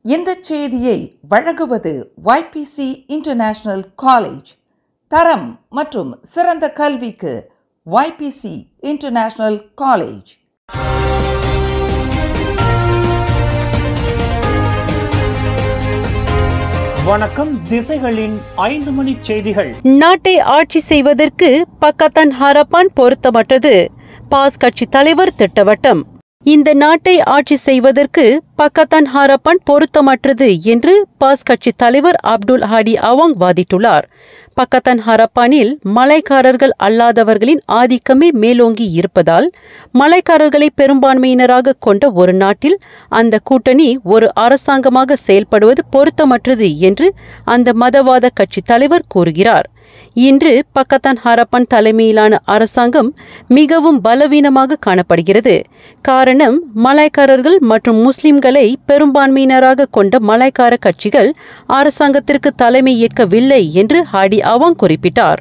இந்த செய்தியை வழங்குவது YPC இன்டர்நேஷனல் காலேஜ் தரம் மற்றும் சிறந்த கல்விக்கு YPC இன்டர்நேஷனல் காலேஜ் வணக்கம் திசைகளின் ஐந்து மணி செய்திகள் நாட்டை ஆட்சி செய்வதற்கு பக்கத்தான் ஹரப்பான் பொருத்தமற்றது பாஸ் கட்சி தலைவர் திட்டவட்டம் இந்த நாட்டை ஆட்சி செய்வதற்கு பக்கத்தான் ஹரப்பான் பொருத்தமற்றது என்று பாஸ் கட்சி தலைவர் அப்துல் ஹாடி அவாங் வாதிட்டுள்ளார் பக்கத்தான் ஹரப்பானில் மலைக்காரர்கள் அல்லாதவர்களின் ஆதிக்கமே மேலோங்கி இருப்பதால் மலைக்காரர்களை பெரும்பான்மையினராக கொண்ட ஒரு நாட்டில் அந்த கூட்டணி ஒரு அரசாங்கமாக செயல்படுவது பொருத்தமற்றது என்று அந்த மதவாத கட்சி தலைவர் கூறுகிறார் இன்று பக்கத்தான் ஹரப்பன் தலைமையிலான அரசாங்கம் மிகவும் பலவீனமாக காணப்படுகிறது காரணம் மலாய்க்காரர்கள் மற்றும் முஸ்லிம்களை பெரும்பான்மையினராக கொண்ட மலாய்க்கார கட்சிகள் அரசாங்கத்திற்கு தலைமை ஏற்கவில்லை என்று ஹாடி அவாங் குறிப்பிட்டார்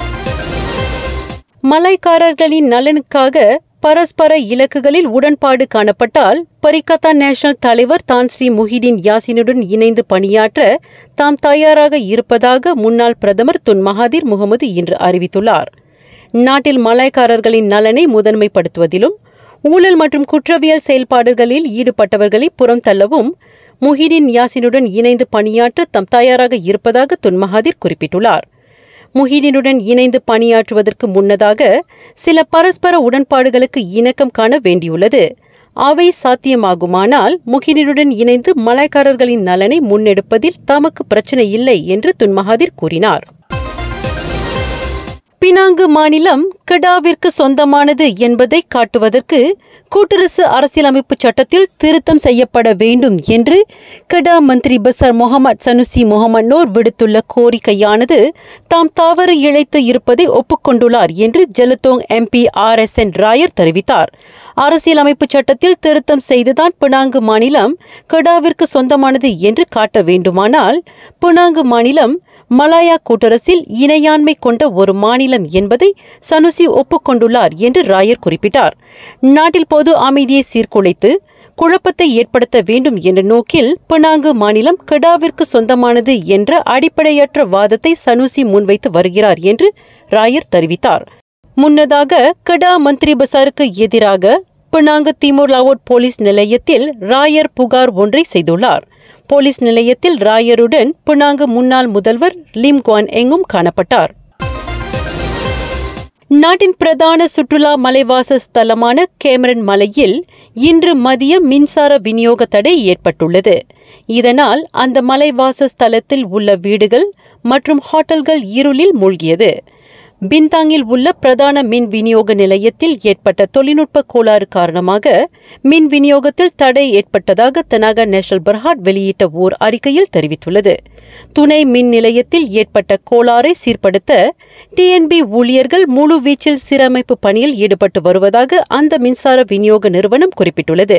மலாய்க்காரர்களின் நலனுக்காக பரஸ்பர இலக்குகளில் உடன்பாடு காணப்பட்டால் பரிகத்தா நேஷனல் தலைவர் தான் ஸ்ரீ முஹிதீன் யாசினுடன் இணைந்து பணியாற்ற தாம் தயாராக இருப்பதாக முன்னாள் பிரதமர் துன் மகாதீர் முகமது இன்று அறிவித்துள்ளார் நாட்டில் மலாய்க்காரர்களின் நலனை முதன்மைப்படுத்துவதிலும் ஊழல் மற்றும் குற்றவியல் செயல்பாடுகளில் ஈடுபட்டவர்களை புறம் தள்ளவும் முஹிதீன் யாசினுடன் இணைந்து பணியாற்ற தாம் தயாராக இருப்பதாக துன் மகாதீர் குறிப்பிட்டுள்ளார் முஹிதீனுடன் இணைந்து பணியாற்றுவதற்கு முன்னதாக சில பரஸ்பர உடன்பாடுகளுக்கு இணக்கம் காண வேண்டியுள்ளது அவை சாத்தியமாகுமானால் முஹிதீனுடன் இணைந்து மலாய்க்காரர்களின் நலனை முன்னெடுப்பதில் தமக்கு பிரச்சனை இல்லை என்று துன் மகாதீர் கூறினார் பினாங்கு மாநிலம் கெடாவிற்கு சொந்தமானது என்பதை காட்டுவதற்கு கூட்டரசு அரசியலமைப்பு சட்டத்தில் திருத்தம் செய்யப்பட வேண்டும் என்று Kedah Menteri Besar Muhammad Sanusi Muhammad Nor விடுத்துள்ள கோரிக்கையானது தாம் தவறு இழைத்து இருப்பதை ஒப்புக்கொண்டுள்ளார் என்று Jelutong MP R S N Rayer தெரிவித்தார் அரசியலமைப்பு சட்டத்தில் திருத்தம் செய்துதான் பினாங்கு மாநிலம் கெடாவிற்கு சொந்தமானது என்று காட்ட வேண்டுமானால் பினாங்கு மாநிலம் மலாயா கூட்டரசில் இணையாண்மை கொண்ட ஒரு மாநிலம் என்பதை சனுசி ஒப்புக்கொண்டுள்ளார் என்று ராயர் குறிப்பிட்டார் நாட்டில் பொது அமைதியை சீர்குலைத்து குழப்பத்தை ஏற்படுத்த வேண்டும் என்ற நோக்கில் பினாங்கு மாநிலம் கெடாவிற்கு சொந்தமானது என்ற அடிப்படையற்ற வாதத்தை சனுசி முன்வைத்து வருகிறார் என்று ராயர் தெரிவித்தார் முன்னதாக கெடா மந்திரி பசாருக்கு எதிராக பினாங்கு திமோர் லாவோட் போலீஸ் நிலையத்தில் ராயர் புகார் ஒன்றை செய்துள்ளார் போலீஸ் நிலையத்தில் ராயருடன் பினாங்கு முன்னாள் முதல்வர் லிம் குவான் எங்கும் காணப்பட்டார் நாட்டின் பிரதான சுற்றுலா மலைவாச ஸ்தலமான கேமரன் மலையில் இன்று மதிய மின்சார விநியோக தடை ஏற்பட்டுள்ளது இதனால் அந்த மலைவாச ஸ்தலத்தில் உள்ள வீடுகள் மற்றும் ஹோட்டல்கள் இருளில் மூழ்கியது பின்தாங்கில் உள்ள பிரதான மின் விநியோக நிலையத்தில் ஏற்பட்ட தொழில்நுட்ப கோளாறு காரணமாக மின் விநியோகத்தில் தடை ஏற்பட்டதாக தனாகா நேஷனல் பர்ஹாட் வெளியிட்ட ஓர் அறிக்கையில் தெரிவித்துள்ளது துணை மின் நிலையத்தில் ஏற்பட்ட கோளாறை சீர்படுத்த டிஎன்பி ஊழியர்கள் முழு வீச்சில் சீரமைப்பு பணியில் ஈடுபட்டு வருவதாக அந்த மின்சார விநியோக நிறுவனம் குறிப்பிட்டுள்ளது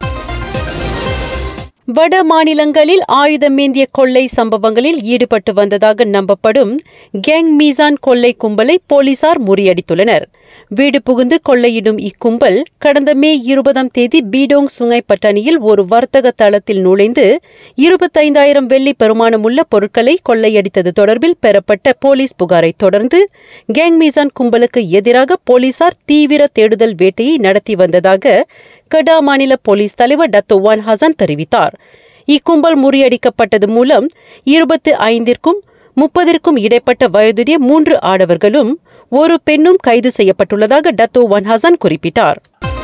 வட மாநிலங்களில் ஆயுதமேந்திய கொள்ளை சம்பவங்களில் ஈடுபட்டு வந்ததாக நம்பப்படும் கேங் மீசான் கொள்ளை கும்பலை போலீசார் முறியடித்துள்ளனர் வீடு புகுந்து கொள்ளையிடும் இக்கும்பல் கடந்த மே இருபதாம் தேதி பீடோங் சுங்கை பட்டணியில் ஒரு வர்த்தக தளத்தில் நுழைந்து இருபத்தைந்தாயிரம் வெள்ளி பெருமானமுள்ள பொருட்களை கொள்ளையடித்தது தொடர்பில் பெறப்பட்ட போலீஸ் புகாரை தொடர்ந்து கேங் மீசான் கும்பலுக்கு எதிராக போலீசார் தீவிர தேடுதல் வேட்டையை நடத்தி வந்ததாக கடா மாநில போலீஸ் தலைவர் டத்தோ வான் ஹசன் தெரிவித்தார் இக்கும்பல் முறியடிக்கப்பட்டது மூலம் இருபத்து ஐந்திற்கும் முப்பதிற்கும் இடைப்பட்ட வயதுடைய மூன்று ஆடவர்களும் ஒரு பெண்ணும் கைது செய்யப்பட்டுள்ளதாக டத்தோ வான் ஹசன் குறிப்பிட்டார்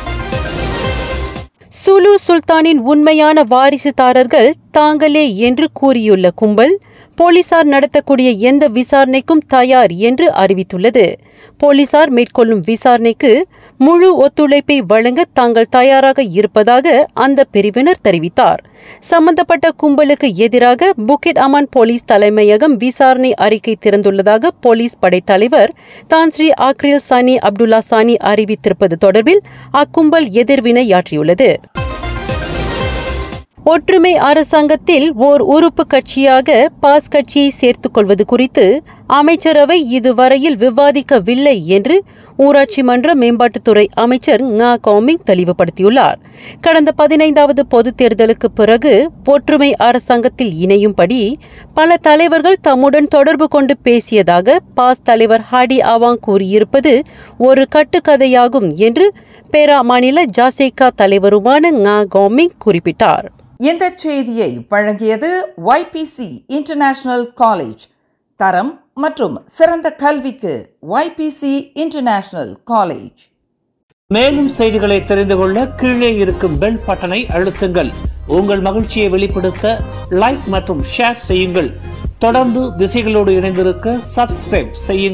சுலு சுல்தானின் உண்மையான வாரிசுதாரர்கள் தாங்களே என்று கூறியுள்ள கும்பல் போலீசார் நடத்தக்கூடிய எந்த விசாரணைக்கும் தயார் என்று அறிவித்துள்ளது போலீசார் மேற்கொள்ளும் விசாரணைக்கு முழு ஒத்துழைப்பை வழங்க தாங்கள் தயாராக இருப்பதாக அந்த பிரிவினர் தெரிவித்தார் சம்பந்தப்பட்ட கும்பலுக்கு எதிராக புக்கிட் அமான் போலீஸ் தலைமையகம் விசாரணை அறிக்கை திறந்துள்ளதாக போலீஸ் படைத்தலைவர் தான் ஸ்ரீ ஆக்ரில் சானி அப்துல்லா சானி அறிவித்திருப்பது தொடர்பில் அக்கும்பல் எதிர்வினையாற்றியுள்ளது ஒற்றுமை அரசாங்கத்தில் ஓர் உறுப்பு கட்சியாக பாஸ் கட்சியை சேர்த்துக் கொள்வது குறித்து அமைச்சரவை இதுவரையில் விவாதிக்கவில்லை என்று ஊராட்சி மன்ற மேம்பாட்டுத்துறை அமைச்சர் ngா காமிங் தெளிவுபடுத்தியுள்ளார் கடந்த பதினைந்தாவது பொதுத் தேர்தலுக்கு பிறகு ஒற்றுமை அரசாங்கத்தில் இணையும்படி பல தலைவர்கள் தம்முடன் தொடர்பு கொண்டு பேசியதாக பாஸ் தலைவர் ஹாடி அவாங் கூறியிருப்பது ஒரு கட்டுக்கதையாகும் என்று பேரா மாநில ஜாசேகா தலைவருமான ngா காமிங் குறிப்பிட்டார் இந்த செய்தியை வழங்கியது YPC இன்டர்நேஷனல் காலேஜ் தரம் மற்றும் சிறந்த கல்விக்கு YPC இன்டர்நேஷனல் காலேஜ் மேலும் செய்திகளை தெரிந்து கொள்ள கீழே இருக்கும் பெல் பட்டனை அழுத்துங்கள் உங்கள் மகிழ்ச்சியை வெளிப்படுத்த லைக் மற்றும் ஷேர் செய்யுங்கள் தொடர்ந்து திசைகளோடு இணைந்திருக்க சப்ஸ்கிரைப் செய்யுங்கள்